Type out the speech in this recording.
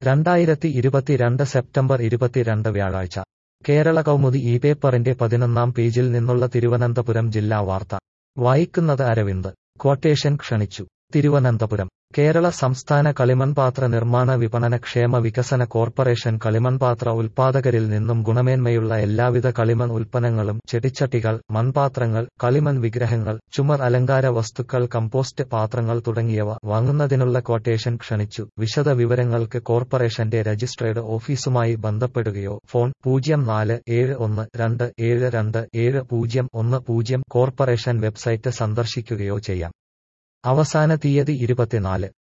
രണ്ടായിരത്തി ഇരുപത്തിരണ്ട് സെപ്റ്റംബർ ഇരുപത്തിരണ്ട് വ്യാഴാഴ്ച കേരള കൗമുദി ഈ പേപ്പറിന്റെ പതിനൊന്നാം പേജിൽ നിന്നുള്ള തിരുവനന്തപുരം ജില്ലാ വാർത്ത വായിക്കുന്നത് അരവിന്ദ് ക്വട്ടേഷൻ ക്ഷണിച്ചു തിരുവനന്തപുരം കേരള സംസ്ഥാന കളിമൺപാത്ര നിർമ്മാണ വിപണന ക്ഷേമ വികസന കോർപ്പറേഷൻ കളിമൺപാത്ര ഉൽപ്പാദകരിൽ നിന്നും ഗുണമേന്മയുള്ള എല്ലാവിധ കളിമൺ ഉൽപ്പന്നങ്ങളും ചെടിച്ചട്ടികൾ മൺപാത്രങ്ങൾ കളിമൺ വിഗ്രഹങ്ങൾ ചുമർ അലങ്കാര വസ്തുക്കൾ കമ്പോസ്റ്റ് പാത്രങ്ങൾ തുടങ്ങിയവ വാങ്ങുന്നതിനുള്ള ക്വട്ടേഷൻ ക്ഷണിച്ചു വിശദ വിവരങ്ങൾക്ക് കോർപ്പറേഷന്റെ രജിസ്ട്രേഡ് ഓഫീസുമായി ബന്ധപ്പെടുകയോ ഫോൺ പൂജ്യം നാല് ഏഴ് ഒന്ന് രണ്ട് ഏഴ് രണ്ട് ഏഴ് പൂജ്യം ഒന്ന് പൂജ്യം കോർപ്പറേഷൻ വെബ്സൈറ്റ് സന്ദർശിക്കുകയോ ചെയ്യാം അവസാന തീയതി ഇരുപത്തിനാല്